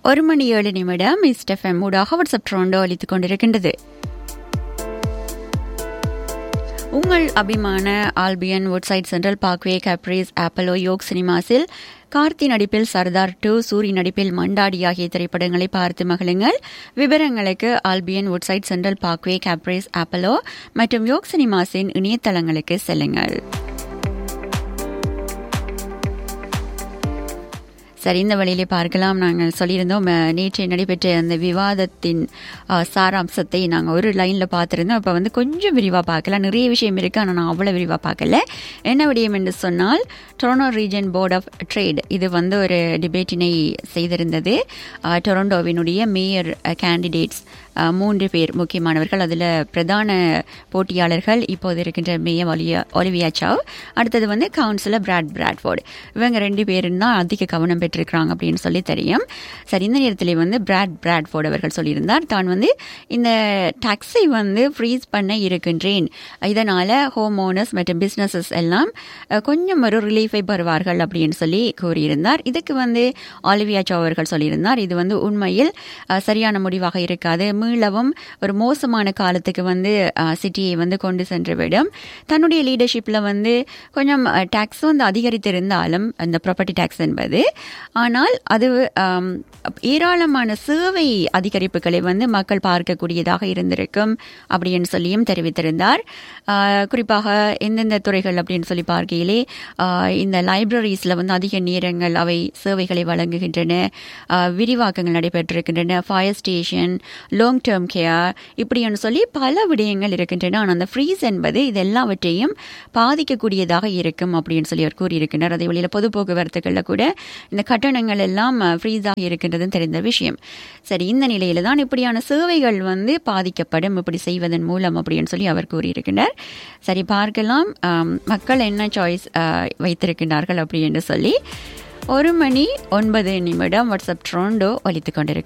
ஒரு மணி ஏழு நிமிடம் இஸ்டெஃப்எம் ஊடாக வாட்ஸ்அப் ட்ரோண்டோ அளித்துக் கொண்டிருக்கின்றது உங்கள் அபிமான Albion Woodside Central Parkway Caprice Apollo யோக் சினிமாஸில் கார்த்தி நடிப்பில் சர்தார் டூ சூரி நடிப்பில் மண்டாடி ஆகிய திரைப்படங்களை பார்த்து மகிழுங்கள் விவரங்களுக்கு Albion Woodside Central Parkway Caprice Apollo மற்றும் யோக் சினிமாஸின் இணையதளங்களுக்கு செல்லுங்கள் சரி இந்த வழியிலே பார்க்கலாம் நாங்கள் சொல்லியிருந்தோம் அஹ், நேற்று நடைபெற்ற அந்த விவாதத்தின் அஹ், சாராம்சத்தை நாங்கள் ஒரு லைனில் பார்த்துருந்தோம் இப்போ வந்து கொஞ்சம் விரிவாக பார்க்கலாம் நிறைய விஷயம் இருக்குது ஆனால் நான் அவ்வளோ விரிவாக பார்க்கல என்ன விடயம் என்று சொன்னால் Toronto region board of trade இது வந்து ஒரு டிபேட்டினை செய்திருந்தது அஹ், டொரண்டோவினுடைய மேயர் கேண்டிடேட்ஸ் மூன்று பேர் முக்கியமானவர்கள் அதில் பிரதான போட்டியாளர்கள் இப்போது இருக்கின்ற மேயர் ஒலியா ஒலிவியா சாவ் அடுத்தது வந்து கவுன்சிலர் பிராட் பிராட்ஃபோர்டு இவங்க ரெண்டு பேரும் தான் அதிக கவனம் பெற்றிருக்கிறாங்க அப்படின்னு சொல்லி தெரியும் சரி இந்த நேரத்தில் வந்து பிராட் பிராட்ஃபோர்டு அவர்கள் சொல்லியிருந்தார் தான் வந்து இந்த டாக்ஸை வந்து ஃப்ரீஸ் பண்ண இருக்கின்றேன் இதனால் ஹோம் ஓனர்ஸ் மற்றும் பிஸ்னஸஸ் எல்லாம் அஹ், கொஞ்சம் ஒரு ரிலீஃபை பெறுவார்கள் அப்படின்னு சொல்லி கூறியிருந்தார் இதுக்கு வந்து ஆலிவியா சோ அவர்கள் சொல்லியிருந்தார் இது வந்து உண்மையில் அஹ், சரியான முடிவாக இருக்காது மீளவும் ஒரு மோசமான காலத்துக்கு வந்து சிட்டியை வந்து கொண்டு சென்றுவிடும் தன்னுடைய லீடர்ஷிப்பில் வந்து கொஞ்சம் டேக்ஸ் வந்து அதிகரித்திருந்தாலும் அந்த ப்ராப்பர்ட்டி டேக்ஸ் என்பது ஆனால் அது ஆம், ஏராளமான சேவை அதிகரிப்புகளை வந்து மக்கள் பார்க்கக்கூடியதாக இருந்திருக்கும் அப்படின்னு சொல்லியும் தெரிவித்திருந்தார் ஆஹ், குறிப்பாக எந்தெந்த துறைகள் அப்படின்னு சொல்லி பார்க்கையிலே ஆஹ், இந்த லைப்ரரிஸில் வந்து அதிக நேரங்கள் அவை சேவைகளை வழங்குகின்றன ஆஹ், விரிவாக்கங்கள் நடைபெற்றிருக்கின்றன fire station long term care இப்படின்னு சொல்லி பல விடயங்கள் இருக்கின்றன ஆனால் அந்த ஃப்ரீஸ் என்பது இது எல்லாவற்றையும் பாதிக்கக்கூடியதாக இருக்கும் அப்படின்னு சொல்லி அவர் கூறியிருக்கிறார் அதே வழியில் பொது போக்குவரத்துகளில் கூட இந்த கட்டணங்கள் எல்லாம் ஃப்ரீஸாக இருக்கின்றதுன்னு தெரிந்த விஷயம் சரி இந்த நிலையில தான் இப்படியான சேவைகள் வந்து பாதிக்கப்படும் இப்படி செய்வதன் மூலம் அப்படின்னு சொல்லி அவர் கூறியிருக்கின்றார் சரி பார்க்கலாம் ஆம், மக்கள் என்ன சாய்ஸ் வைத்திருக்கின்றார்கள் அப்படி என்று சொல்லி ஒரு மணி ஒன்பது நிமிடம் வாட்ஸ்அப் ட்ரோண்டோ ஒலித்துக் கொண்டிருக்கிறது